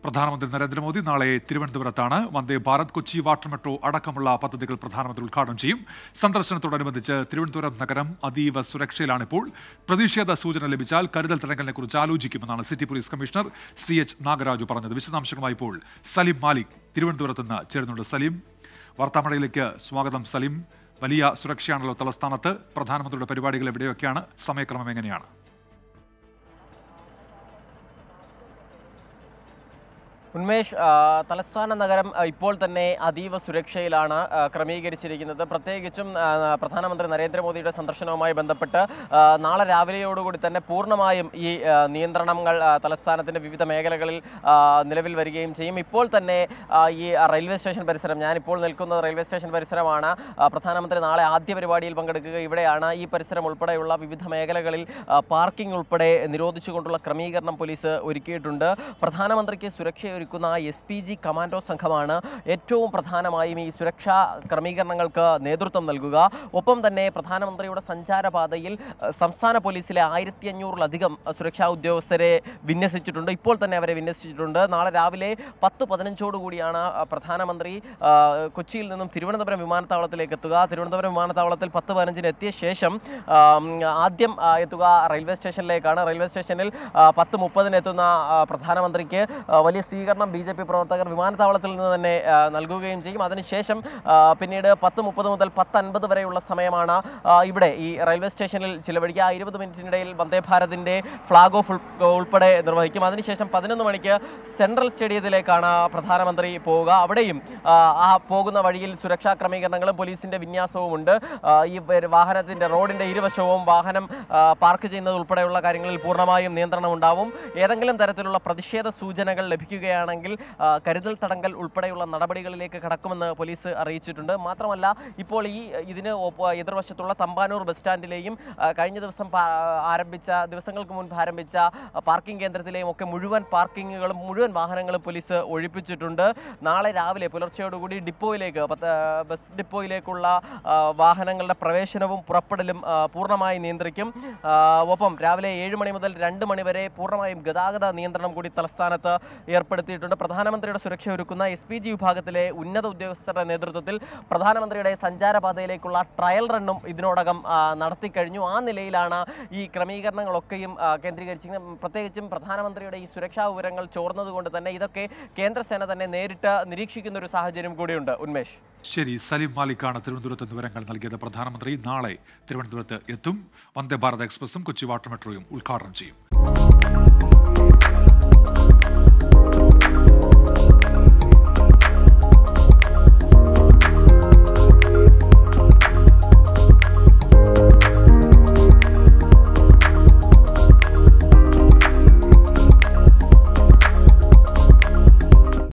പ്രധാനമന്ത്രി നരേന്ദ്രമോദി നാളെ തിരുവനന്തപുരത്താണ് വന്ദേ ഭാരത് കൊച്ചി വാട്ടർ മെട്രോ അടക്കമുള്ള പദ്ധതികൾ പ്രധാനമന്ത്രി ഉദ്ഘാടനം ചെയ്യും സന്ദർശനത്തോടനുബന്ധിച്ച് തിരുവനന്തപുരം നഗരം അതീവ സുരക്ഷയിലാണിപ്പോൾ പ്രതിഷേധ സൂചന ലഭിച്ചാൽ കരുതൽ തടങ്കലിനെ കുറിച്ച് ആലോചിക്കുമെന്നാണ് city police commissioner C H Nagaraju പറഞ്ഞത് വിശദാംശങ്ങളുമായി ഇപ്പോൾ സലീം മാലിക് തിരുവനന്തപുരത്ത് നിന്ന് ചേരുന്നുണ്ട് സലീം വാർത്താമഴയിലേക്ക് സ്വാഗതം സലീം വലിയ സുരക്ഷയാണല്ലോ തലസ്ഥാനത്ത് പ്രധാനമന്ത്രിയുടെ പരിപാടികൾ എവിടെയൊക്കെയാണ് സമയക്രമം എങ്ങനെയാണ് ഉന്മേഷ് ആ, തലസ്ഥാന നഗരം ആ, ഇപ്പോൾ തന്നെ അതീവ സുരക്ഷയിലാണ് ആ, ക്രമീകരിച്ചിരിക്കുന്നത് പ്രത്യേകിച്ചും ആ, പ്രധാനമന്ത്രി നരേന്ദ്രമോദിയുടെ സന്ദർശനവുമായി ബന്ധപ്പെട്ട് ആ, നാളെ രാവിലെയോടുകൂടി തന്നെ പൂർണ്ണമായും ഈ ആ, നിയന്ത്രണങ്ങൾ ആ, തലസ്ഥാനത്തിന്റെ വിവിധ മേഖലകളിൽ ആ, നിലവിൽ വരികയും ചെയ്യും ഇപ്പോൾ തന്നെ ആ, ഈ റെയിൽവേ സ്റ്റേഷൻ പരിസരം ഞാനിപ്പോൾ നിൽക്കുന്നത് റെയിൽവേ സ്റ്റേഷൻ പരിസരമാണ് ആ, പ്രധാനമന്ത്രി നാളെ ആദ്യ പരിപാടിയിൽ പങ്കെടുക്കുക ഇവിടെയാണ് ഈ പരിസരം ഉൾപ്പെടെയുള്ള വിവിധ മേഖലകളിൽ ആ, പാർക്കിംഗ് ഉൾപ്പെടെ നിരോധിച്ചുകൊണ്ടുള്ള ക്രമീകരണം പോലീസ് ഒരുക്കിയിട്ടുണ്ട് പ്രധാനമന്ത്രിക്ക് സുരക്ഷയൊരുക്കുന്ന എസ് പി ജി കമാൻഡോ സംഘമാണ് ഏറ്റവും പ്രധാനമായും ഈ സുരക്ഷാ ക്രമീകരണങ്ങൾക്ക് നേതൃത്വം നൽകുക ഒപ്പം തന്നെ പ്രധാനമന്ത്രിയുടെ സഞ്ചാരപാതയിൽ അഹ്, സംസ്ഥാന പോലീസിലെ ആയിരത്തി അഞ്ഞൂറിലധികം സുരക്ഷാ ഉദ്യോഗസ്ഥരെ വിന്യസിച്ചിട്ടുണ്ട് ഇപ്പോൾ തന്നെ അവരെ വിന്യസിച്ചിട്ടുണ്ട് നാളെ രാവിലെ പത്ത് പതിനഞ്ചോടുകൂടിയാണ് അഹ്, പ്രധാനമന്ത്രി അഹ്, കൊച്ചിയിൽ നിന്നും തിരുവനന്തപുരം വിമാനത്താവളത്തിലേക്ക് എത്തുക തിരുവനന്തപുരം വിമാനത്താവളത്തിൽ പത്ത് പതിനഞ്ചിന് എത്തിയ ശേഷം ആം, ആദ്യം ആ, എത്തുക റെയിൽവേ സ്റ്റേഷനിലേക്കാണ് റെയിൽവേ സ്റ്റേഷനിൽ ആ, പത്ത് മുപ്പതിന് എത്തുന്ന ആ, പ്രധാനമന്ത്രിക്ക് ആ, വലിയ സ്വീകരണം ബി ജെ പി പ്രവർത്തകർ വിമാനത്താവളത്തിൽ നിന്ന് തന്നെ ആ, നൽകുകയും ചെയ്യും അതിനുശേഷം ആ, പിന്നീട് പത്ത് മുപ്പത് മുതൽ പത്ത് അൻപത് വരെയുള്ള സമയമാണ് ആ, ഇവിടെ ഈ റെയിൽവേ സ്റ്റേഷനിൽ ചിലവഴിക്കുക ആ ഇരുപത് മിനിറ്റിനിടയിൽ വന്ദേ ഭാരതിൻ്റെ ഫ്ലാഗ് ഓഫ് ഉൾ- ഉൾപ്പെടെ നിർവഹിക്കും അതിനുശേഷം പതിനൊന്ന് മണിക്ക് സെൻട്രൽ സ്റ്റേഡിയത്തിലേക്കാണ് പ്രധാനമന്ത്രി പോവുക അവിടെയും ആ, ആ പോകുന്ന വഴിയിൽ സുരക്ഷാ ക്രമീകരണങ്ങളും പോലീസിന്റെ വിന്യാസവും ഉണ്ട് ആ, ഈ വര- വാഹനത്തിന്റെ റോഡിന്റെ ഇരുവശവും വാഹനം ആ, പാർക്ക് ചെയ്യുന്നത് ഉൾപ്പെടെയുള്ള കാര്യങ്ങളിൽ പൂർണ്ണമായും നിയന്ത്രണം ഉണ്ടാവും ഏതെങ്കിലും തരത്തിലുള്ള പ്രതിഷേധ സൂചനകൾ ലഭിക്കുകയാണെങ്കിൽ ആ, കരുതൽ തടങ്കൽ ഉൾപ്പെടെയുള്ള നടപടികളിലേക്ക് കടക്കുമെന്ന് പോലീസ് അറിയിച്ചിട്ടുണ്ട് മാത്രമല്ല ഇപ്പോൾ ഈ ഇതിന് ഒപ്പ- എതിർവശത്തുള്ള തമ്പാനൂർ ബസ് സ്റ്റാൻഡിലെയും ആ, കഴിഞ്ഞ ദിവസം പാ- ആരംഭിച്ച ദിവസങ്ങൾക്ക് മുൻപ് ആരംഭിച്ച പാർക്കിംഗ് കേന്ദ്രത്തിലെയും ഒക്കെ മുഴുവൻ പാർക്കിങ്ങുകളും മുഴുവൻ വാഹനങ്ങളും പോലീസ് ഒഴിപ്പിച്ചിട്ടുണ്ട് നാളെ രാവിലെ പുലർച്ചയോടുകൂടി ഡിപ്പോയിലേക്ക് പത്ത് ബസ് ഡിപ്പോയിലേക്കുള്ള ആ, വാഹനങ്ങളുടെ പ്രവേശനവും പുറപ്പെടലും ആ, പൂർണ്ണമായി നിയന്ത്രിക്കും ആ, ഒപ്പം രാവിലെ ഏഴ് മണി മുതൽ രണ്ട് മണി വരെ പൂർണ്ണമായും ഗതാഗത നിയന്ത്രണം കൂടി തലസ്ഥാനത്ത് ഏർപ്പെടുത്തിയിട്ടുണ്ട് പ്രധാനമന്ത്രിയുടെ സുരക്ഷ ഒരുക്കുന്ന എസ് പി ജി വിഭാഗത്തിലെ ഉന്നത ഉദ്യോഗസ്ഥരുടെ നേതൃത്വത്തിൽ പ്രധാനമന്ത്രിയുടെ സഞ്ചാരപാതയിലേക്കുള്ള ട്രയൽ റണ്ണും ഇതിനോടകം ആ, നടത്തിക്കഴിഞ്ഞു ആ നിലയിലാണ് ഈ ക്രമീകരണങ്ങളൊക്കെയും ആ, കേന്ദ്രീകരിച്ചിരിക്കുന്നത് പ്രത്യേകിച്ചും പ്രധാനമന്ത്രിയുടെ ഈ സുരക്ഷാ വിവരങ്ങൾ ചോർന്നതുകൊണ്ട് തന്നെ ഇതൊക്കെ കേന്ദ്രസേന തന്നെ നേരിട്ട് നിരീക്ഷിക്കുന്ന ഒരു സാഹചര്യം കൂടിയുണ്ട് ഉന്മേഷ് ശരി സലീം മാലിക്കാണ് തിരുവനന്തപുരത്ത് നിന്ന് വിവരങ്ങൾ നൽകിയത് പ്രധാനമന്ത്രി നാളെ തിരുവനന്തപുരത്ത് എത്തും വന്ദേ ഭാരത് എക്സ്പ്രസും കൊച്ചി വാട്ടർ മെട്രോയും ഉദ്ഘാടനം ചെയ്യും